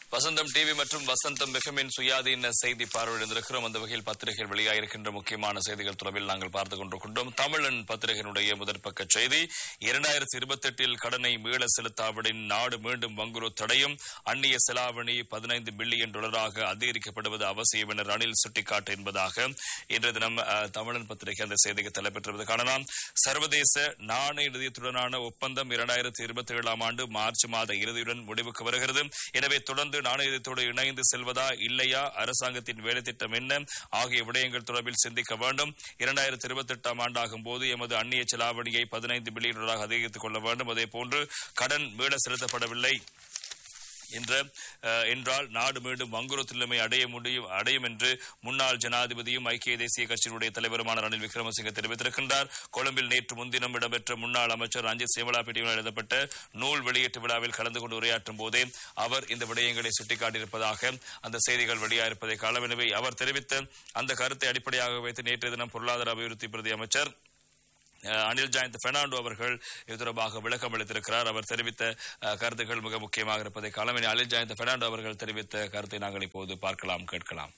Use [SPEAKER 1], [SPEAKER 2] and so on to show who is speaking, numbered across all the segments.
[SPEAKER 1] வசந்தம் TV மற்றும் வசந்தம் எஃப்எம்மின் சுயாதீன செய்தி பார்வையிட்டிருக்கிறோம் அந்த வகையில் பத்திரிகைகள் வெளியாகிருக்கின்ற முக்கியமான செய்திகள் தொடர்பில் நாங்கள் பார்த்துக் கொண்டிருக்கின்றோம் தமிழன் பத்திரிகையினுடைய முதற்பக்க செய்தி இரண்டாயிரத்தி இருபத்தி எட்டில் கடனை மீள செலுத்தாவிடின் நாடு மீண்டும் வங்குரோ தடையும் அந்நிய செலாவணி பதினைந்து பில்லியன் டாலராக அதிகரிக்கப்படுவது அவசியம் என ரணில் சுட்டிக்காட்டு என்பதாக இன்றைய தினம் அஹ், தமிழன் பத்திரிகை அந்த செய்திக்கு தலைப்பெற்றிருப்பது காணலாம் சர்வதேச நாணய நிதியத்துடனான ஒப்பந்தம் இரண்டாயிரத்தி இருபத்தி ஏழாம் ஆண்டு மார்ச் மாத இறுதியுடன் முடிவுக்கு வருகிறது எனவே தொடர்ந்து நாணயத்தோடு இணைந்து செல்வதா இல்லையா அரசாங்கத்தின் வேலை திட்டம் என்ன ஆகிய விடயங்கள் தொடர்பில் சிந்திக்க வேண்டும் இரண்டாயிரத்தி இருபத்தி எட்டாம் ஆண்டாகும் போது எமது அந்நிய செலாவணியை பதினைந்து பில்லியன் டாலராக அதிகரித்துக் கொள்ள வேண்டும் அதே போன்று கடன் மீள செலுத்தப்படவில்லை என்ற அஹ், என்றால் நாடு மீண்டும் வங்குரோத் நிலைமை அடைய முடியும் அடையும் என்று முன்னாள் ஜனாதிபதியும் ஐக்கிய தேசிய கட்சியினுடைய தலைவருமான ரணில் விக்ரமசிங்க தெரிவித்திருக்கின்றார் கொழும்பில் நேற்று முன்தினம் இடம்பெற்ற முன்னாள் அமைச்சர் ரஞ்சித் சேவலாபேட்டையில் எழுதப்பட்ட நூல் வெளியீட்டு விழாவில் கலந்து கொண்டு உரையாற்றும் போதே அவர் இந்த விடயங்களை சுட்டிக்காட்டியிருப்பதாக அந்த செய்திகள் வெளியாயிருப்பதை காலம் எனவே அவர் தெரிவித்த அந்த கருத்தை அடிப்படையாக வைத்து நேற்றைய தினம் பொருளாதார அபிவிருத்தி பிரதி அமைச்சர் அஹ், அனில் ஜாயந்த் பெர்னாண்டோ அவர்கள் இது தொடர்பாக விளக்கம் அளித்திருக்கிறார் அவர் தெரிவித்த அஹ், கருத்துக்கள் மிக முக்கியமாக இருப்பதை காலம் இனி அனில் ஜாயந்த் பெர்னாண்டோ அவர்கள் தெரிவித்த கருத்தை நாங்கள் இப்போது பார்க்கலாம் கேட்கலாம்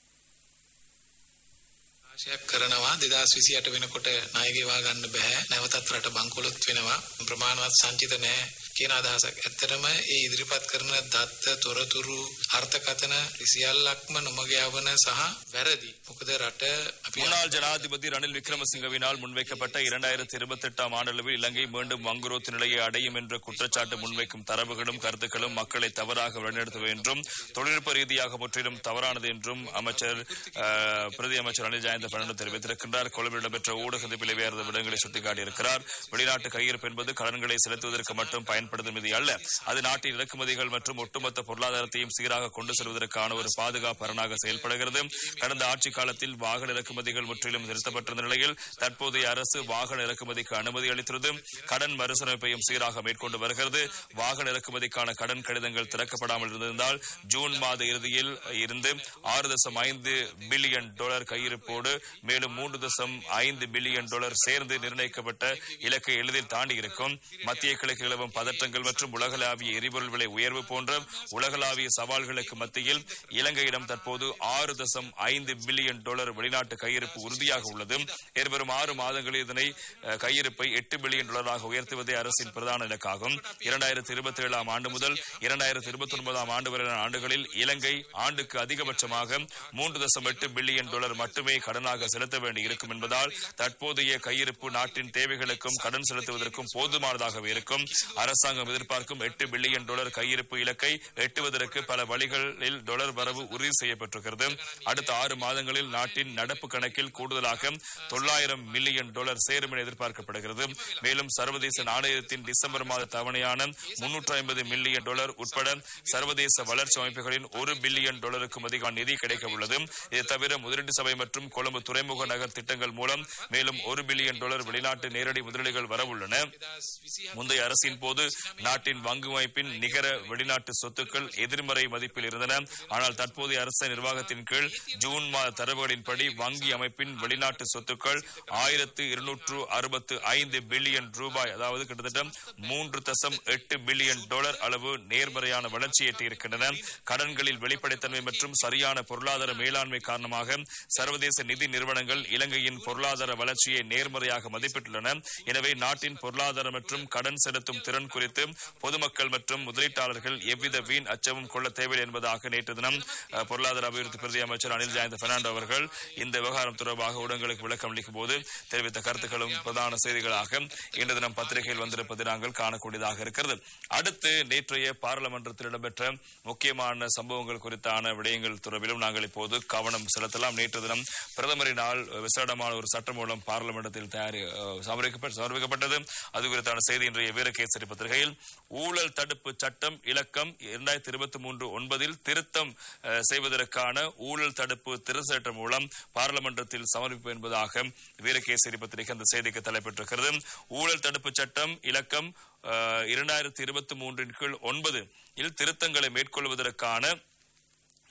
[SPEAKER 2] ආශයක් කරනවා දෙදස් විසියට වෙනකොට ණයගෙවා ගන්න බැහැ නැවතත් රට බංකොලොත් වෙනවා ප්‍රමාණවත් සංචිත නැහැ කියන අදහසක්. ඇත්තටම ඒ ඉදිරිපත් කරන දත්ත තොරතුරු අර්ථකථන සියල්ලක්ම නොමග යවන සහ වැරදි. මොකද රට අපි
[SPEAKER 1] முன்னாள் ஜனாதிபதி ரணில் விக்ரமசிங்கவினால் முன்வைக்கப்பட்ட இரண்டாயிரத்தி இருபத்தி எட்டாம் ஆண்டளவில் இலங்கை மீண்டும் வங்குரோத்து நிலையை அடையும் என்ற குற்றச்சாட்டு முன்வைக்கும் தரவுகளும் கருத்துக்களும் மக்களை தவறாக வழிநடத்துவது என்றும் தொழில்நுட்ப ரீதியாக முற்றிலும் தவறானது என்றும் அமைச்சர் அஹ், பிரதி அமைச்சர் அனில் ஜெயந்த பன்னெண்டு தெரிவித்திருக்கின்றார் கொழும்பில் இடம்பெற்ற ஊடக சந்திப்பில் வேறு விடயங்களை சுட்டிக்காட்டியிருக்கிறார் வெளிநாட்டு கையிருப்பு என்பது கடன்களை செலுத்துவதற்கு மட்டும் பயன்படுத்தும் விதி அல்ல அது நாட்டின் இறக்குமதிகள் மற்றும் ஒட்டுமொத்த பொருளாதாரத்தையும் சீராக கொண்டு செல்வதற்கான ஒரு பாதுகாப்பு அரணாக செயல்படுகிறது கடந்த ஆட்சி காலத்தில் வாகன இறக்குமதிகள் முற்றிலும் நிறுத்தப்பட்டிருந்த நிலையில் தற்போதைய அரசு வாகன இறக்குமதிக்கு அனுமதி அளித்துள்ளது கடன் மறுசீரமைப்பையும் சீராக மேற்கொண்டு வருகிறது வாகன இறக்குமதிக்கான கடன் கடிதங்கள் திறக்கப்படாமல் இருந்திருந்தால் ஜூன் மாத இறுதியில் இருந்து ஆறு தசம் ஐந்து பில்லியன் டாலர் கையிருப்போடு மேலும் மூன்று தசம் ஐந்து பில்லியன் டாலர் சேர்ந்து நிர்ணயிக்கப்பட்ட இலக்கை எளிதில் தாண்டி இருக்கும் மத்திய கிழக்கு நிலவும் பதற்றங்கள் மற்றும் உலகளாவிய எரிபொருள் விலை உயர்வு போன்ற உலகளாவிய சவால்களுக்கு மத்தியில் இலங்கையிடம் தற்போது ஆறு தசம் ஐந்து பில்லியன் டாலர் வெளிநாட்டு கையிருப்பு உறுதியாக உள்ளது எதிர்வரும் ஆறு மாதங்களில் இதனை அஹ், கையிருப்பை எட்டு பில்லியன் டாலராக உயர்த்துவதே அரசின் பிரதான இலக்காகும் இரண்டாயிரத்தி இருபத்தி ஏழாம் ஆண்டு முதல் இரண்டாயிரத்தி இருபத்தி ஒன்பதாம் ஆண்டு வரையிலான ஆண்டுகளில் இலங்கை ஆண்டுக்கு அதிகபட்சமாக மூன்று தசம் எட்டு பில்லியன் டாலர் மட்டுமே கடனாக செலுத்த வேண்டி இருக்கும் என்பதால் தற்போதைய கையிருப்பு நாட்டின் தேவைகளுக்கும் கடன் செலுத்துவதற்கும் போதுமானதாகவே இருக்கும் அரசாங்கம் எதிர்பார்க்கும் எட்டு பில்லியன் டாலர் கையிருப்பு இலக்கை எட்டுவதற்கு பல வழிகளில் டாலர் வரவு உறுதி செய்யப்பட்டிருக்கிறது அடுத்த ஆறு மாதங்களில் நாட்டின் நடப்பு கணக்கில் கூடுதலாக தொள்ளாயிரம் மில்லியன் டாலர் சேரும் என எதிர்பார்க்கப்படுகிறது மேலும் சர்வதேச நாணயத்தின் டிசம்பர் மாத தவணையான முன்னூற்று ஐம்பது மில்லியன் டாலர் உட்பட சர்வதேச வளர்ச்சி அமைப்புகளின் ஒரு பில்லியன் டாலருக்கும் அதிகமான நிதி கிடைக்க உள்ளது இது தவிர முதலீட்டு சபை மற்றும் கொழும்பு துறைமுக நகர் திட்டங்கள் மூலம் மேலும் ஒரு பில்லியன் டாலர் வெளிநாட்டு நேரடி முதலீடுகள் வரவுள்ளன முந்தைய அரசின் போது நாட்டின் வங்கி அமைப்பின் நிகர வெளிநாட்டு சொத்துக்கள் எதிர்மறை மதிப்பில் இருந்தன ஆனால் தற்போதைய அரசு நிர்வாகத்தின் கீழ் ஜூன் மாத தரவுகளின்படி வங்கி அமைப்பின் வெளிநாட்டு சொத்துக்கள் ஆயிரத்து இருநூற்று அறுபத்து ஐந்து பில்லியன் ரூபாய் அதாவது கிட்டத்தட்ட மூன்று தசம் எட்டு பில்லியன் டாலர் அளவு நேர்மறையான வளர்ச்சி எட்டியிருக்கின்றன கடன்களில் வெளிப்படைத்தன்மை மற்றும் சரியான பொருளாதார மேலாண்மை காரணமாக சர்வதேச நிதி நிறுவனங்கள் இலங்கையின் பொருளாதார வளர்ச்சியை நேர்மறையாக மதிப்பிட்டுள்ளன எனவே நாட்டின் பொருளாதார மற்றும் கடன் செலுத்தும் திறன் குறித்து பொதுமக்கள் மற்றும் முதலீட்டாளர்கள் எவ்வித வீண் அச்சமும் கொள்ள தேவையில்லை என்பதாக நேற்று தினம் அஹ், பொருளாதார அபிவிருத்தி பிரதி அமைச்சர் அனில் ஜாயந்த பெர்னாண்டோ அவர்கள் இந்த விவகாரம் தொடர்பாக ஊடகங்களுக்கு விளக்கம் அளிக்கும் போது தெரிவித்த கருத்துக்களும் பிரதான செய்திகளாக இன்று தினம் பத்திரிகையில் வந்திருப்பது நாங்கள் காணக்கூடியதாக இருக்கிறது அடுத்து நேற்றைய பாராளுமன்றத்தில் இடம்பெற்ற முக்கியமான சம்பவங்கள் குறித்தான விடயங்கள் தொடர்பிலும் நாங்கள் இப்போது கவனம் செலுத்தலாம் நேற்று தினம் பிரதமரினால் விசேடமான ஒரு சட்டம் மூலம் பாராளுமன்றத்தில் தயாரி அஹ், சமர்ப்பிக்கப்ப- சமர்ப்பிக்கப்பட்டது அது குறித்தான செய்தி இன்றைய வீரகேசரி பத்திரிகையில் ஊழல் தடுப்பு சட்டம் இலக்கம் இரண்டாயிரத்தி இருபத்தி மூன்று ஒன்பதில் திருத்தம் அஹ், செய்வதற்கான ஊழல் தடுப்பு திருத்த சட்டம் மூலம் பாராளுமன்றத்தில் சமர்ப்பிப்பு என்பதாக வீரகேசரி பத்திரிகை அந்த செய்திக்கு தலைப்பெற்றிருக்கிறது ஊழல் தடுப்பு சட்டம் இலக்கம் இரண்டாயிரத்தி இருபத்தி மூன்றின் கீழ் ஒன்பது இல் திருத்தங்களை மேற்கொள்வதற்கான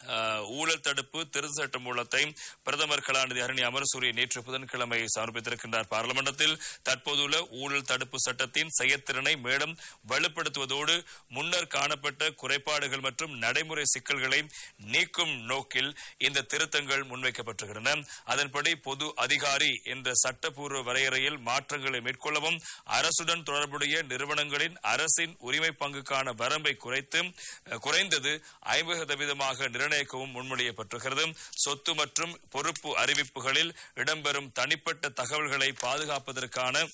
[SPEAKER 1] அஹ், ஊழல் தடுப்பு திருத்த சட்ட மூலத்தை பிரதமர் கலாநிதி ஹரணி அமரசூரிய நேற்று புதன்கிழமை சமர்ப்பித்திருக்கின்றார் பார்லிமெண்டத்தில் தற்போதுள்ள ஊழல் தடுப்பு சட்டத்தின் செயற்திறனை மேலும் வலுப்படுத்துவதோடு முன்னர் காணப்பட்ட குறைபாடுகள் மற்றும் நடைமுறை சிக்கல்களை நீக்கும் நோக்கில் இந்த திருத்தங்கள் முன்வைக்கப்பட்டிருக்கின்றன அதன்படி பொது அதிகாரி என்ற சட்டப்பூர்வ வரையறையில் மாற்றங்களை மேற்கொள்ளவும் அரசுடன் தொடர்புடைய நிறுவனங்களின் அரசின் உரிமை பங்குக்கான வரம்பை குறைத்து அஹ், குறைந்தது ஐம்பது சதவீதமாக நிர்ணயிக்கவும் முன்மொழியப்பட்டிருக்கிறது சொத்து மற்றும் பொறுப்பு அறிவிப்புகளில் இடம்பெறும் தனிப்பட்ட தகவல்களை பாதுகாப்பதற்கான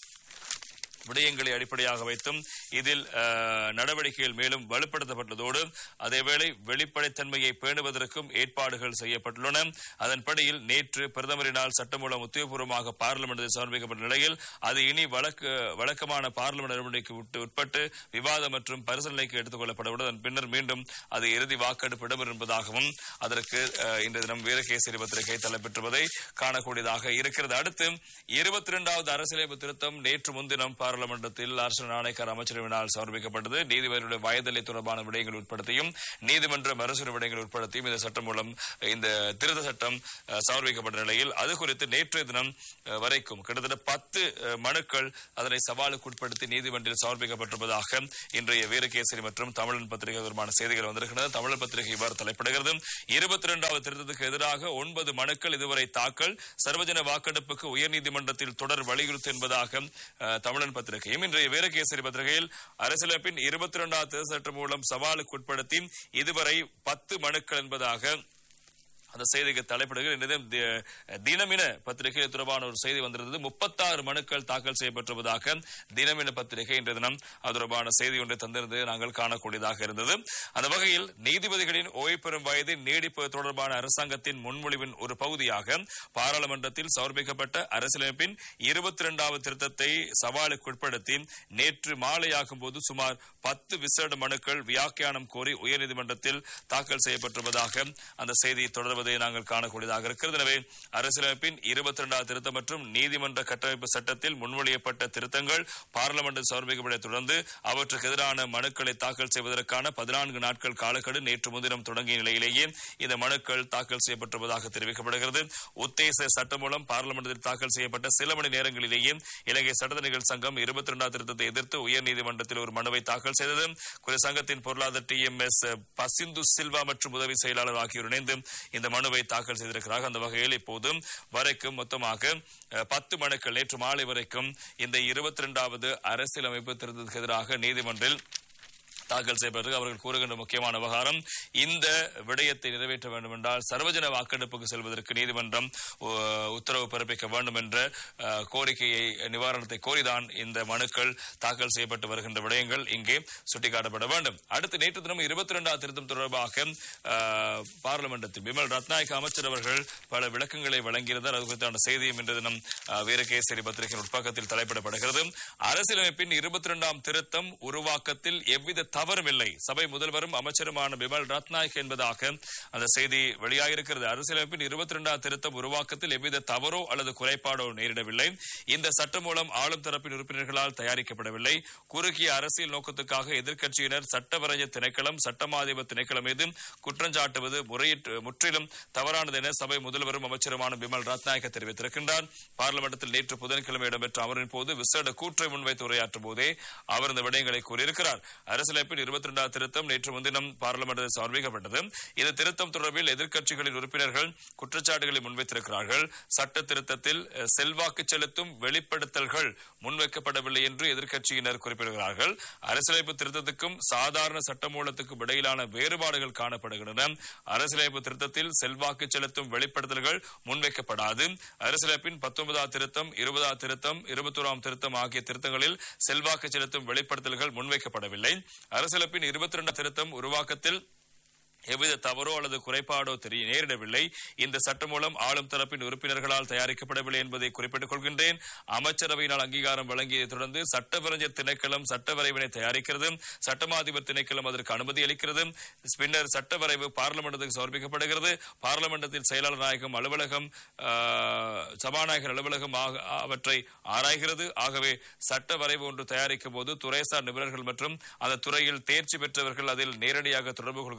[SPEAKER 1] விடயங்களை அடிப்படையாக வைத்தும் இதில் அஹ், நடவடிக்கைகள் மேலும் வலுப்படுத்தப்பட்டதோடு அதேவேளை வெளிப்படைத்தன்மையை பேணுவதற்கும் ஏற்பாடுகள் செய்யப்பட்டுள்ளன அதன்படியில் நேற்று பிரதமரினால் சட்டமூலம் உத்தியோகபூர்வமாக பார்லிமெண்டில் சமர்ப்பிக்கப்பட்ட நிலையில் அது இனி வழக்கு வழக்கமான பார்லிமெண்ட் நடவடிக்கைக்கு உட்டு- உட்பட்டு விவாதம் மற்றும் பரிசீலனைக்கு எடுத்துக் கொள்ளப்படவுடன் அதன் பின்னர் மீண்டும் அது இறுதி வாக்கெடுப்பு இடம்பெறும் என்பதாகவும் அதற்கு அஹ், இன்று தினம் வீரகேசரி பத்திரிகை தலைப்பெற்றுவதை காணக்கூடியதாக இருக்கிறது அடுத்து இருபத்தி இரண்டாவது அரசியலமைப்பு திருத்தம் நேற்று முன்தினம் பார்லிமெண்டத்தில் அரசு நாணயக்கார அமைச்சரவினால் சமர்ப்பிக்கப்பட்டது நீதிபதிகளுடைய வயதில்லை தொடர்பான விடயங்கள் உட்படுத்தியும் நீதிமன்ற மறுசீர் விடயங்கள் உட்படுத்தியும் இந்த சட்டம் மூலம் இந்த திருத்த சட்டம் அஹ், சமர்ப்பிக்கப்பட்ட நிலையில் அது குறித்து நேற்றைய தினம் அஹ், வரைக்கும் கிட்டத்தட்ட பத்து அஹ், மனுக்கள் அதனை சவாலுக்கு உட்படுத்தி நீதிமன்றில் சமர்ப்பிக்கப்பட்டிருப்பதாக இன்றைய வீரகேசரி மற்றும் தமிழன் பத்திரிகை தொடர்பான செய்திகள் வந்திருக்கிறது தமிழன் பத்திரிகை இவ்வாறு தலைப்பிடுகிறது இருபத்தி இரண்டாவது திருத்தத்துக்கு எதிராக ஒன்பது மனுக்கள் இதுவரை தாக்கல் சர்வஜன வாக்கெடுப்புக்கு உயர்நீதிமன்றத்தில் தொடர் வலியுறுத்து என்பதாக அஹ், தமிழன் பத்திரிகையும் இன்றைய வீரகேசரி பத்திரிகையில் அரசியலமைப்பின் இருபத்தி இரண்டாவது திருத்த சட்டம் மூலம் சவாலுக்கு உட்படுத்தி இதுவரை பத்து மனுக்கள் என்பதாக அந்த செய்திக்கு தலைப்பிடுகிறது இன்றைய தினம் தி- தினமின பத்திரிகை இது தொடர்பான ஒரு செய்தி வந்திருந்தது முப்பத்தாறு மனுக்கள் தாக்கல் செய்யப்பட்டிருப்பதாக தினமின பத்திரிகை இன்றைய தினம் அது தொடர்பான செய்தி ஒன்றை தந்திருந்தது நாங்கள் காணக்கூடியதாக இருந்தது அந்த வகையில் நீதிபதிகளின் ஓய்வு பெறும் வயது நீடிப்பது தொடர்பான அரசாங்கத்தின் முன்மொழிவின் ஒரு பகுதியாக பாராளுமன்றத்தில் சமர்ப்பிக்கப்பட்ட அரசியலமைப்பின் இருபத்தி இரண்டாவது திருத்தத்தை சவாலுக்கு உட்படுத்தி நேற்று மாலையாகும் போது சுமார் பத்து விசேட மனுக்கள் வியாக்கியானம் கோரி உயர்நீதிமன்றத்தில் தாக்கல் செய்யப்பட்டிருப்பதாக அந்த செய்தி தொடர்வதை நாங்கள் காணக்கூடியதாக இருக்கிறது எனவே அரசியலமைப்பின் இருபத்தி இரண்டாவது திருத்தம் மற்றும் நீதிமன்ற கட்டமைப்பு சட்டத்தில் முன்மொழியப்பட்ட திருத்தங்கள் பார்லிமெண்டில் சமர்ப்பிக்கப்பட்டதை தொடர்ந்து அவற்றுக்கு எதிரான மனுக்களை தாக்கல் செய்வதற்கான பதினான்கு நாட்கள் காலக்கெடு நேற்று முன்தினம் தொடங்கிய நிலையிலேயே இந்த மனுக்கள் தாக்கல் செய்யப்பட்டிருப்பதாக தெரிவிக்கப்படுகிறது உத்தேச சட்டம் மூலம் பார்லிமெண்டில் தாக்கல் செய்யப்பட்ட சில மணி நேரங்களிலேயே இலங்கை சட்டத்தணிகள் சங்கம் இருபத்தி இரண்டாம் திருத்தத்தை எதிர்த்து உயர்நீதிமன்றத்தில் ஒரு மனுவை தாக்கல் செய்தது குறி சங்கத்தின் பொருளாதார D M S Pasindu Silva மற்றும் உதவி செயலாளர் ஆகியோர் இணைந்து இந்த மனுவை தாக்கல் செய்திருக்கிறார்கள் அந்த வகையில் இப்போது வரைக்கும் மொத்தமாக அஹ், பத்து மனுக்கள் நேற்று மாலை வரைக்கும் இந்த இருபத்தி இரண்டாவது அரசியலமைப்பு திருத்தத்துக்கு எதிராக நீதிமன்றில் தாக்கல் செய்யப்பட்டது அவர்கள் கூறுகின்ற முக்கியமான விவகாரம் இந்த விடயத்தை நிறைவேற்ற வேண்டும் என்றால் சர்வஜன வாக்கெடுப்புக்கு செல்வதற்கு நீதிமன்றம் உ- உத்தரவு பிறப்பிக்க வேண்டும் என்ற அஹ், கோரிக்கையை நிவாரணத்தை கோரிதான் இந்த மனுக்கள் தாக்கல் செய்யப்பட்டு வருகின்ற விடயங்கள் இங்கே சுட்டிக்காட்டப்பட வேண்டும் அடுத்து நேற்று தினம் இருபத்தி இரண்டாவது திருத்தம் தொடர்பாக அஹ், பார்லிமெண்டத்தில் பிமல் ரத்நாயக் அமைச்சர் அவர்கள் பல விளக்கங்களை வழங்கியிருந்தார் அது குறித்தான செய்தியும் இன்று தினம் அஹ், வீரகேசரி பத்திரிகையின் உட்பக்கத்தில் தலைப்பிடப்படுகிறது அரசியலமைப்பின் இருபத்தி இரண்டாம் திருத்தம் உருவாக்கத்தில் எவ்வித தவறும் இல்லை சபை முதல்வரும் அமைச்சருமான பிமல் ரத்நாயக் என்பதாக அந்த செய்தி வெளியாகியிருக்கிறது அரசியலமைப்பின் இருபத்தி இரண்டாம் திருத்தம் உருவாக்கத்தில் எவ்வித தவறோ அல்லது குறைபாடோ நேரிடவில்லை இந்த சட்டம் மூலம் ஆளும் தரப்பின் உறுப்பினர்களால் தயாரிக்கப்படவில்லை குறுகிய அரசியல் நோக்கத்துக்காக எதிர்க்கட்சியினர் சட்டவரைய திணைக்களம் சட்டமாதிப திணைக்களம் மீது குற்றஞ்சாட்டுவது முறையிட்டு முற்றிலும் தவறானது என சபை முதல்வரும் அமைச்சருமான பிமல் ரத்நாயக்க தெரிவித்திருக்கின்றார் பார்லிமெண்டத்தில் நேற்று புதன்கிழமை இடம்பெற்ற அமரின் போது விசேட கூற்றை முன்வைத்து உரையாற்றும் போதே அவர் இந்த விடயங்களை கூறியிருக்கிறார் அரசியலமைப்பின் இருபத்தி இரண்டாம் திருத்தம் நேற்று முன்தினம் பார்லிமெண்டில் சமர்ப்பிக்கப்பட்டது இந்த திருத்தம் தொடர்பில் எதிர்க்கட்சிகளின் உறுப்பினர்கள் குற்றச்சாட்டுகளை முன்வைத்திருக்கிறார்கள் சட்ட திருத்தத்தில் அஹ், செல்வாக்கு செலுத்தும் வெளிப்படுத்தல்கள் முன்வைக்கப்படவில்லை என்று எதிர்க்கட்சியினர் குறிப்பிடுகிறார்கள் அரசியலமைப்பு திருத்தத்துக்கும் சாதாரண சட்டமூலத்துக்கும் இடையிலான வேறுபாடுகள் காணப்படுகின்றன அரசியலமைப்பு திருத்தத்தில் செல்வாக்கு செலுத்தும் வெளிப்படுத்தல்கள் முன்வைக்கப்படாது அரசியலமைப்பின் பத்தொன்பதாம் திருத்தம் இருபதாம் திருத்தம் இருபத்தோராம் திருத்தம் ஆகிய திருத்தங்களில் செல்வாக்கு செலுத்தும் வெளிப்படுத்தல்கள் முன்வைக்கப்படவில்லை அரசியலமைப்பின் இருபத்தி இரண்டாம் திருத்தம் உருவாக்கத்தில் எவ்வித தவறோ அல்லது குறைபாடோ தெரிய நேரிடவில்லை இந்த சட்டம் மூலம் ஆளும் தரப்பின் உறுப்பினர்களால் தயாரிக்கப்படவில்லை என்பதை குறிப்பிட்டுக் கொள்கின்றேன் அமைச்சரவையினால் அங்கீகாரம் வழங்கியதை தொடர்ந்து சட்டவரைஞர் திணைக்களம் சட்ட வரைவினை தயாரிக்கிறது சட்டமாதிபர் திணைக்களம் அதற்கு அனுமதி அளிக்கிறது பின்னர் சட்ட வரைவு பார்லிமெண்டத்துக்கு சமர்ப்பிக்கப்படுகிறது பார்லிமெண்டத்தில் செயலாளர் நாயகம் அலுவலகம் ஆஹ், சபாநாயகர் அலுவலகம் ஆக- அவற்றை ஆராய்கிறது ஆகவே சட்ட வரைவு ஒன்று தயாரிக்கும் போது துறைசார் நிபுணர்கள் மற்றும் அந்த துறையில் தேர்ச்சி பெற்றவர்கள் அதில் நேரடியாக தொடர்பு கொள்கிறார்கள்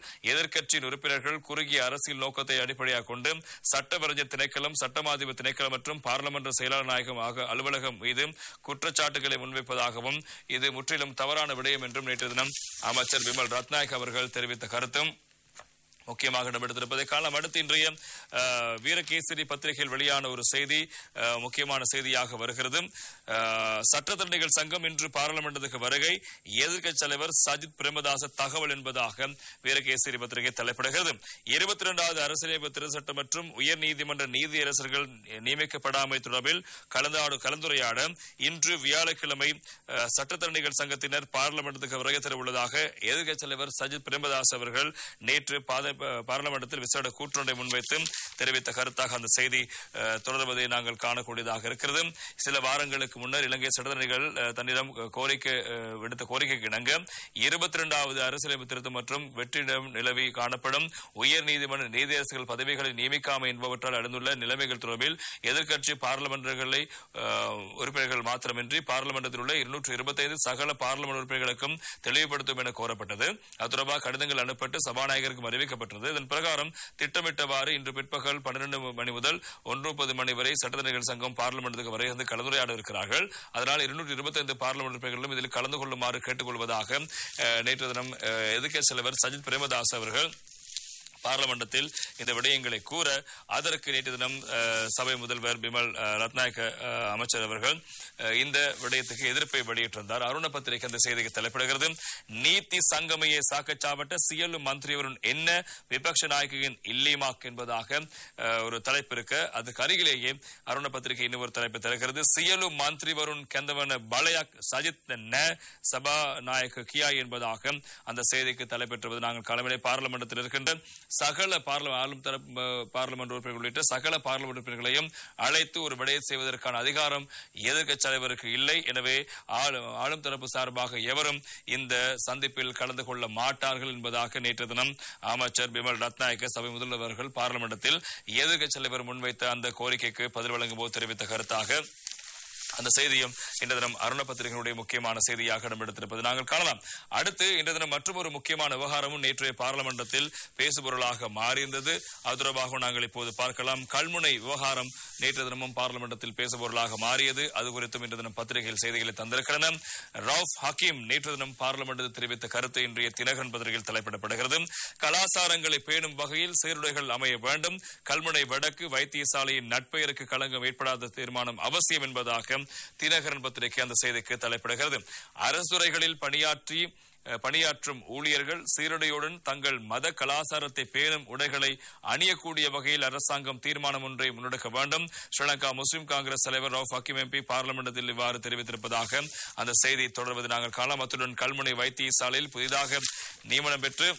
[SPEAKER 1] எதிர்க்கட்சியின் உறுப்பினர்கள் குறுகிய அரசியல் நோக்கத்தை அடிப்படையாக கொண்டு சட்டவரைஞர் திணைக்களம் சட்டமாதிப திணைக்களம் மற்றும் பாராளுமன்ற செயலாளர் நாயகம் ஆக அலுவலகம் மீது குற்றச்சாட்டுகளை முன்வைப்பதாகவும் இது முற்றிலும் தவறான விடயம் என்றும் நேற்று தினம் அமைச்சர் விமல் ரத்நாயக் அவர்கள் தெரிவித்த கருத்தும் முக்கியமாக இடம்பெடுத்திருப்பதை காணலாம் அடுத்து இன்றைய அஹ், வீரகேசரி பத்திரிகையில் வெளியான ஒரு செய்தி அஹ், முக்கியமான செய்தியாக வருகிறது அஹ், சட்டத்தரணிகள் சங்கம் இன்று பாராளுமன்றத்துக்கு வருகை எதிர்க்கட்சி தலைவர் சஜித் பிரேமதாச தகவல் என்பதாக வீரகேசரி பத்திரிகை தலைப்பிடுகிறது இருபத்தி இரண்டாவது அரசியலமைப்பு திருச்சட்ட மற்றும் உயர் நீதிமன்ற நீதியரசர்கள் நியமிக்கப்படாமை தொடர்பில் கலந்தாடு கலந்துரையாட இன்று வியாழக்கிழமை அஹ், சட்டத்தரணிகள் சங்கத்தினர் பாராளுமன்றத்துக்கு வருகை தர உள்ளதாக எதிர்க்கட்சி தலைவர் சஜித் பிரேமதாஸ் அவர்கள் நேற்று பாத- பாராளுமன்றத்தில் விசேட கூற்றொன்றை முன்வைத்து தெரிவித்த கருத்தாக அந்த செய்தி அஹ், தொடர்வதை நாங்கள் காணக்கூடியதாக இருக்கிறது சில வாரங்களுக்கு முன்னர் இலங்கை சட்டத்தரணிகள் அஹ், தன்னிடம் கோரிக்கை அஹ், விடுத்த கோரிக்கைக்கு இணங்க இருபத்தி இரண்டாவது அரசியலமைப்பு திருத்தம் மற்றும் வெற்றிடம் நிலவி காணப்படும் உயர் நீதிமன்ற நீதியரசர்கள் பதவிகளை நியமிக்காமை என்பவற்றால் எழுந்துள்ள நிலைமைகள் தொடர்பில் எதிர்க்கட்சி பாராளுமன்றங்களை அஹ், உறுப்பினர்கள் மாத்திரமின்றி பாராளுமன்றத்தில் உள்ள இருநூற்று இருபத்தைந்து சகல பாராளுமன்ற உறுப்பினர்களுக்கும் தெளிவுபடுத்தும் என கோரப்பட்டது அது தொடர்பாக கடிதங்கள் அனுப்பப்பட்டு சபாநாயகருக்கும் அறிவிக்கப்பட்டது இதன் பிரகாரம் திட்டமிட்டவாறு இன்று பிற்பகல் பன்னிரண்டு மணி முதல் ஒன்று முப்பது மணி வரை சட்டத்தரணிகள் சங்கம் பார்லிமெண்ட்டுக்கு வரை வந்து கலந்துரையாட இருக்கிறார்கள் அதனால் இருநூற்றி இருபத்தைந்து பார்லிமெண்ட் உறுப்பினர்களும் இதில் கலந்து கொள்ளுமாறு கேட்டுக்கொள்வதாக அஹ், நேற்று தினம் அஹ், எதிர்க்கட்சி தலைவர் சஜித் பிரேமதாஸ் அவர்கள் பார்லமெண்டத்தில் இந்த விடயங்களை கூற அதற்கு நேற்று தினம் அஹ், சபை முதல்வர் பிமல் அஹ், ரத்நாயக்க அஹ், அமைச்சர் அவர்கள் அஹ், இந்த விடயத்துக்கு எதிர்ப்பை வெளியிட்டிருந்தார் அருண பத்திரிகை அந்த செய்திக்கு தலைப்பிடுகிறது நீதி சங்கமையை சாக்கச்சாவட்ட சியலு மந்திரிவருன் என்ன விபக்ஷ நாயகியின் இல்லிமாக் என்பதாக அஹ், ஒரு தலைப்பு இருக்க அதுக்கு அருகிலேயே அருண பத்திரிகை இன்னும் ஒரு தலைப்பை தருகிறது சியலு மந்திரிவருன் கெந்தவன பலயாக் சஜித் ந சபா நாயக கியா என்பதாக அந்த செய்திக்கு தலைப்பெற்றுவது நாங்கள் காலமிலே பார்லமெண்டத்தில் இருக்கின்ற சகல பார்ல ஆளும் தரப்பு அஹ், பார்லமெண்ட் உறுப்பினர்கள் உள்ளிட்ட சகல பார்லமெண்ட் உறுப்பினர்களையும் அழைத்து ஒரு விடயம் செய்வதற்கான அதிகாரம் எதிர்க்கட்சி தலைவருக்கு இல்லை எனவே ஆளு- ஆளும் தரப்பு சார்பாக எவரும் இந்த சந்திப்பில் கலந்து கொள்ள மாட்டார்கள் என்பதாக நேற்று தினம் அமைச்சர் பிமல் ரத்நாயக்க சபை முதல்வர்கள் பார்லமெண்டத்தில் எதிர்க்கட்சி தலைவர் முன்வைத்த அந்த கோரிக்கைக்கு பதில் வழங்கும் போது தெரிவித்த கருத்தாக அந்த செய்தியும் இன்று தினம் அருண பத்திரிகையினுடைய முக்கியமான செய்தியாக இடம்பெடுத்திருப்பது நாங்கள் காணலாம் அடுத்து இன்று தினம் மற்றொரு முக்கியமான விவகாரமும் நேற்றைய பாராளுமன்றத்தில் பேசுபொருளாக மாறியிருந்தது அது தொடர்பாக நாங்கள் இப்போது பார்க்கலாம் கல்முனை விவகாரம் நேற்று தினமும் பார்லிமெண்டத்தில் பேசுபொருளாக மாறியது அது குறித்தும் இன்று தினம் பத்திரிகையில் செய்திகளை தந்திருக்கின்றன ரவுப் ஹக்கீம் நேற்று தினம் பார்லிமெண்டத்தில் தெரிவித்த கருத்து இன்றைய தினகரன் பத்திரிகையில் தலைப்பிடப்படுகிறது கலாச்சாரங்களை பேணும் வகையில் சீருடைகள் அமைய வேண்டும் கல்முனை வடக்கு வைத்தியசாலையின் நட்பெயருக்கு களங்கம் ஏற்படாத தீர்மானம் அவசியம் என்பதாக தினகரன் பத்திரிகை அந்த செய்திக்கு தலைப்பிடுகிறது அரசுரைகளில் பணியாற்றி அஹ், பணியாற்றும் ஊழியர்கள் சீருடையுடன் தங்கள் மத கலாச்சாரத்தை பேணும் உடைகளை அணியக்கூடிய வகையில் அரசாங்கம் தீர்மானம் ஒன்றை முன்னெடுக்க வேண்டும் ஸ்ரீலங்கா முஸ்லிம் காங்கிரஸ் தலைவர் ரவுப் ஹக்கீம் எம்பி பார்லிமெண்டத்தில் இவ்வாறு தெரிவித்திருப்பதாக அந்த செய்தி தொடர்வது நாங்கள் காணலாம் அத்துடன் கல்முனை வைத்தியசாலையில் புதிதாக நியமனம் பெற்று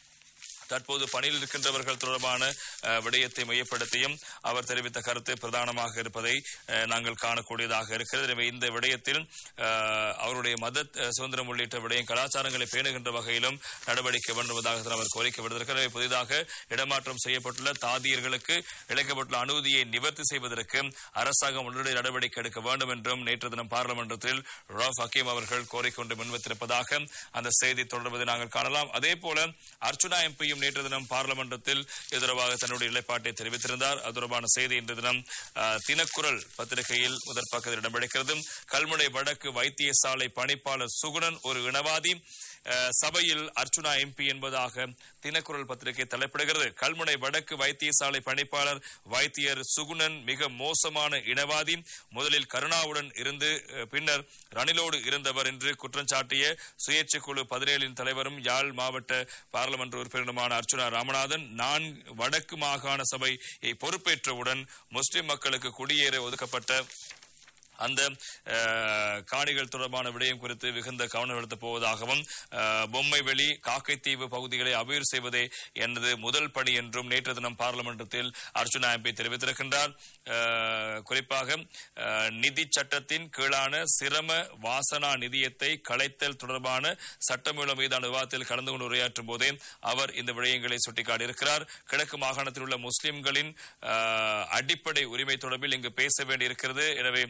[SPEAKER 1] தற்போது பணியில் இருக்கின்றவர்கள் தொடர்பான அஹ், விடயத்தை மையப்படுத்தியும் அவர் தெரிவித்த கருத்து பிரதானமாக இருப்பதை அஹ், நாங்கள் காணக்கூடியதாக இருக்கிறது எனவே இந்த விடயத்தில் அஹ், அவருடைய மத அஹ், சுதந்திரம் உள்ளிட்ட விடயம் கலாச்சாரங்களை பேணுகின்ற வகையிலும் நடவடிக்கை வேண்டுவதாக அவர் கோரிக்கை விடுத்திருக்கிறார் எனவே புதிதாக இடமாற்றம் செய்யப்பட்டுள்ள தாதியர்களுக்கு இழைக்கப்பட்டுள்ள அனுமதியை நிவர்த்தி செய்வதற்கு அரசாங்கம் உடனடி நடவடிக்கை எடுக்க வேண்டும் என்றும் நேற்று தினம் பார்லிமெண்டத்தில் ரவுப் ஹக்கீம் அவர்கள் கோரிக்கை ஒன்று முன்வைத்திருப்பதாக அந்த செய்தி தொடர்வதை நாங்கள் காணலாம் அதே போல அர்ச்சுனா எம்பியும் நேற்று தினம் பார்லிமெண்டத்தில் இது தொடர்பாக தன்னுடைய நிலைப்பாட்டை தெரிவித்திருந்தார் அது தொடர்பான செய்தி இன்று தினம் அஹ், தினக்குரல் பத்திரிகையில் முதற் பக்கத்தில் இடம்பெடுக்கிறது கல்முனை வடக்கு வைத்தியசாலை பணிப்பாளர் சுகுணன் ஒரு இனவாதி அஹ், சபையில் அர்ச்சுனா எம்பி என்பதாக தினக்குரல் பத்திரிகை தலைப்பிடுகிறது கல்முனை வடக்கு வைத்தியசாலை பணிப்பாளர் வைத்தியர் சுகுணன் மிக மோசமான இனவாதி முதலில் கருணாவுடன் இருந்து அஹ், பின்னர் ரணிலோடு இருந்தவர் என்று குற்றம் சாட்டிய சுயேட்சை குழு பதினேழின் தலைவரும் யாழ் மாவட்ட பாராளுமன்ற உறுப்பினருமான அர்ச்சுனா ராமநாதன் நான் வடக்கு மாகாண சபையை பொறுப்பேற்றவுடன் முஸ்லிம் மக்களுக்கு குடியேற ஒதுக்கப்பட்ட அந்த அஹ், காணிகள் தொடர்பான விடயம் குறித்து மிகுந்த கவனம் செலுத்தப் போவதாகவும் அஹ், பொம்மைவெளி காக்கைத்தீவு பகுதிகளை அபிவிருத்தி செய்வதே எனது முதல் பணி என்றும் நேற்று தினம் பார்லிமெண்டத்தில் அர்ச்சுனா எம்பி தெரிவித்திருக்கின்றார் அஹ், குறிப்பாக அஹ், நிதி சட்டத்தின் கீழான சிரம வாசனா நிதியத்தை களைத்தல் தொடர்பான சட்டமூலம் மீதான விவாதத்தில் கலந்து கொண்டு உரையாற்றும் போதே அவர் இந்த விடயங்களை சுட்டிக்காட்டியிருக்கிறார் கிழக்கு மாகாணத்தில் உள்ள முஸ்லிம்களின் அஹ், அடிப்படை உரிமை தொடர்பில் இங்கு பேச வேண்டியிருக்கிறது எனவே இந்த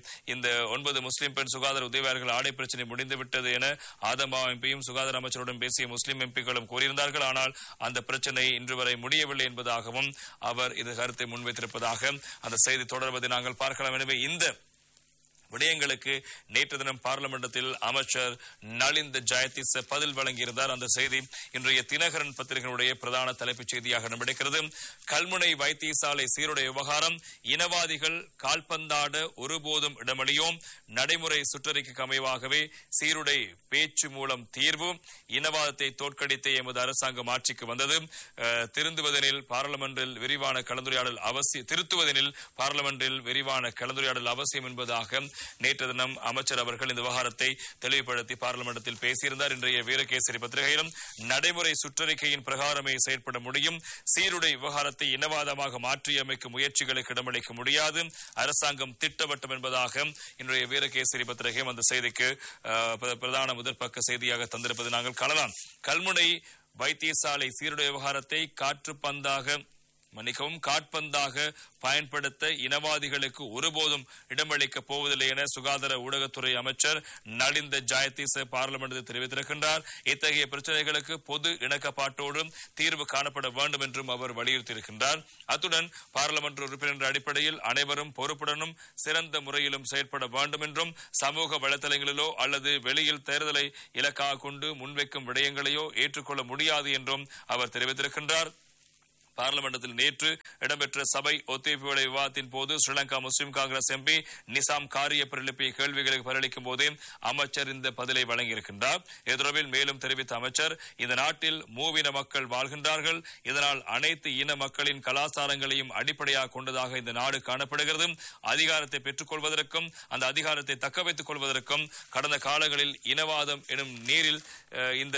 [SPEAKER 1] இந்த ஒன்பது முஸ்லிம் பெண் சுகாதார உதவியாளர்கள் ஆடை பிரச்சனை முடிந்துவிட்டது என ஆதமா எம்பியும் சுகாதார அமைச்சருடன் பேசிய முஸ்லிம் எம்பிக்களும் கூறியிருந்தார்கள் ஆனால் அந்த பிரச்சனை இன்று வரை முடியவில்லை என்பதாகவும் அவர் இது கருத்தை முன்வைத்திருப்பதாக அந்த செய்தி தொடர்வதை நாங்கள் பார்க்கலாம் எனவே இந்த விடயங்களுக்கு நேற்று தினம் பார்லிமெண்டத்தில் அமைச்சர் நலிந்த ஜெயதிஸ் பதில் வழங்கியிருந்தார் அந்த செய்தி இன்றைய தினகரன் பத்திரிகையினுடைய பிரதான தலைப்புச் செய்தியாக நடைபெறுகிறது கல்முனை வைத்தியசாலை சீருடை விவகாரம் இனவாதிகள் கால்பந்தாட ஒருபோதும் இடமளியோம் நடைமுறை சுற்றறிக்கைக்கு அமைவாகவே சீருடை பேச்சு மூலம் தீர்வு இனவாதத்தை தோற்கடித்த எமது அரசாங்கம் ஆட்சிக்கு வந்தது அஹ், திருந்துவதெனில் பார்லிமெண்டில் விரிவான கலந்துரையாடல் அவசியம் திருத்துவதெனில் பார்லிமெண்டில் விரிவான கலந்துரையாடல் அவசியம் என்பதாக நேற்று தினம் அமைச்சர் அவர்கள் இந்த விவகாரத்தை தெளிவுபடுத்தி பார்லிமெண்டத்தில் பேசியிருந்தார் இன்றைய வீரகேசரி பத்திரிகையிலும் நடைமுறை சுற்றறிக்கையின் பிரகாரமே செயற்பட முடியும் சீருடை விவகாரத்தை இனவாதமாக மாற்றியமைக்கும் முயற்சிகளுக்கு இடமளிக்க முடியாது அரசாங்கம் திட்டவட்டம் என்பதாக இன்றைய வீரகேசரி பத்திரிகையும் அந்த செய்திக்கு அஹ், பிர- பிரதான முதற்பக்க செய்தியாக தந்திருப்பது நாங்கள் காணலாம் கல்முனை வைத்தியசாலை சீருடை விவகாரத்தை காற்றுப்பந்தாக மன்னிக்கவும் காட்பந்தாக பயன்படுத்த இனவாதிகளுக்கு ஒருபோதும் இடமளிக்கப் போவதில்லை என சுகாதார ஊடகத்துறை அமைச்சர் நலிந்த ஜாயதீச பார்லிமெண்டில் தெரிவித்திருக்கின்றார் இத்தகைய பிரச்சனைகளுக்கு பொது இணக்கப்பாட்டோடும் தீர்வு காணப்பட வேண்டும் என்றும் அவர் வலியுறுத்தியிருக்கின்றார் அத்துடன் பார்லிமெண்ட் உறுப்பினர் அடிப்படையில் அனைவரும் பொறுப்புடனும் சிறந்த முறையிலும் செயற்பட வேண்டும் என்றும் சமூக வலைதளங்களிலோ அல்லது வெளியில் தேர்தலை இலக்காக கொண்டு முன்வைக்கும் விடயங்களையோ ஏற்றுக்கொள்ள முடியாது என்றும் அவர் தெரிவித்திருக்கின்றார் பார்லிமெண்டத்தில் நேற்று இடம்பெற்ற சபை ஒத்திவைப்பு வேளை விவாதத்தின் போது Sri Lanka Muslim Congress MP Nizam காரிய எழுப்பிய கேள்விகளுக்கு பதிலளிக்கும் போதே அமைச்சர் இந்த பதிலை வழங்கியிருக்கின்றார் இது தொடர்பில் மேலும் தெரிவித்த அமைச்சர் இந்த நாட்டில் மூவின மக்கள் வாழ்கின்றார்கள் இதனால் அனைத்து இன மக்களின் கலாச்சாரங்களையும் அடிப்படையாக கொண்டதாக இந்த நாடு காணப்படுகிறது அதிகாரத்தை பெற்றுக் கொள்வதற்கும் அந்த அதிகாரத்தை தக்க வைத்துக் கொள்வதற்கும் கடந்த காலங்களில் இனவாதம் எனும் நீரில் அஹ், இந்த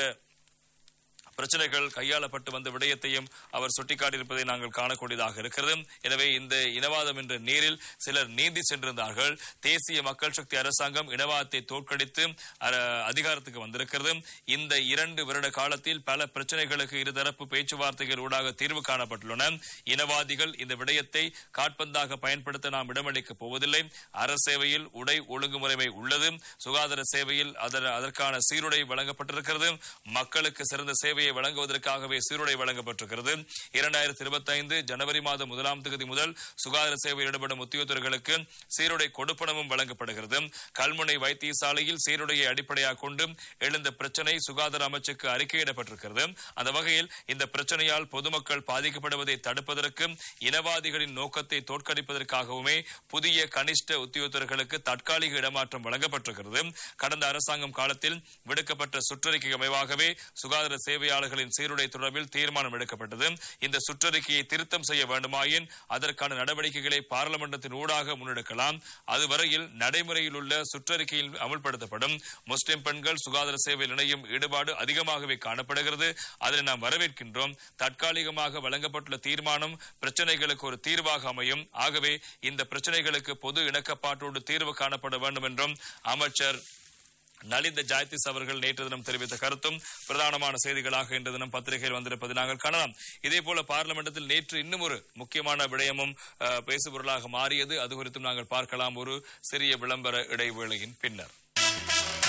[SPEAKER 1] பிரச்சனைகள் கையாளப்பட்டு வந்த விடயத்தையும் அவர் சுட்டிக்காட்டியிருப்பதை நாங்கள் காணக்கூடியதாக இருக்கிறது எனவே இந்த இனவாதம் என்ற நீரில் சிலர் நீந்தி சென்றிருந்தார்கள் தேசிய மக்கள் சக்தி அரசாங்கம் இனவாதத்தை தோற்கடித்து அர- அதிகாரத்துக்கு வந்திருக்கிறது இந்த இரண்டு வருட காலத்தில் பல பிரச்சனைகளுக்கு இருதரப்பு பேச்சுவார்த்தைகள் ஊடாக தீர்வு காணப்பட்டுள்ளன இனவாதிகள் இந்த விடயத்தை காட்பந்தாக பயன்படுத்த நாம் இடமளிக்கப் போவதில்லை அரசேவையில் உடை ஒழுங்குமுறைமை உள்ளது சுகாதார சேவையில் அதன் அதற்கான சீருடை வழங்கப்பட்டிருக்கிறது மக்களுக்கு சிறந்த சேவையை வழங்குவதற்காகவே சீருடை வழங்கப்பட்டிருக்கிறது இரண்டாயிரத்தி இருபத்தி ஐந்து ஜனவரி மாதம் முதலாம் தேதி முதல் சுகாதார சேவையில் ஈடுபடும் உத்தியோகத்தர்களுக்கு சீருடை கொடுப்பனமும் வழங்கப்படுகிறது கல்முனை வைத்தியசாலையில் சீருடையை அடிப்படையாக கொண்டு எழுந்த பிரச்சனை சுகாதார அமைச்சுக்கு அறிக்கையிடப்பட்டிருக்கிறது அந்த வகையில் இந்த பிரச்சனையால் பொதுமக்கள் பாதிக்கப்படுவதை தடுப்பதற்கு இனவாதிகளின் நோக்கத்தை தோற்கடிப்பதற்காகவுமே புதிய கனிஷ்ட உத்தியோகத்தர்களுக்கு தற்காலிக இடமாற்றம் வழங்கப்பட்டிருக்கிறது கடந்த அரசாங்கம் காலத்தில் விடுக்கப்பட்ட சுற்றறிக்கை அமைவாகவே சுகாதார சேவையாளர்களின் சீருடை தொடர்பில் தீர்மானம் எடுக்கப்பட்டது இந்த சுற்றறிக்கையை திருத்தம் செய்ய வேண்டுமாயின் அதற்கான நடவடிக்கைகளை பார்லிமெண்டத்தின் ஊடாக முன்னெடுக்கலாம் அதுவரையில் நடைமுறையில் உள்ள சுற்றறிக்கையில் அமல்படுத்தப்படும் முஸ்லிம் பெண்கள் சுகாதார சேவையில் இணையும் ஈடுபாடு அதிகமாகவே காணப்படுகிறது அதனை நாம் வரவேற்கின்றோம் தற்காலிகமாக வழங்கப்பட்டுள்ள தீர்மானம் பிரச்சனைகளுக்கு ஒரு தீர்வாக அமையும் ஆகவே இந்த பிரச்சனைகளுக்கு பொது இணக்கப்பாட்டோடு தீர்வு காணப்பட வேண்டும் என்றும் அமைச்சர் நலிந்த ஜாயதிஸ் அவர்கள் நேற்று தினம் தெரிவித்த கருத்தும் பிரதானமான செய்திகளாக இன்று தினம் பத்திரிகையில் வந்திருப்பதை நாங்கள் காணலாம் இதே போல பார்லிமெண்டத்தில் நேற்று இன்னும் ஒரு முக்கியமான விடயமும் அஹ், பேசுபொருளாக மாறியது அது குறித்தும் நாங்கள் பார்க்கலாம் ஒரு சிறிய விளம்பர இடைவேளையின் பின்னர்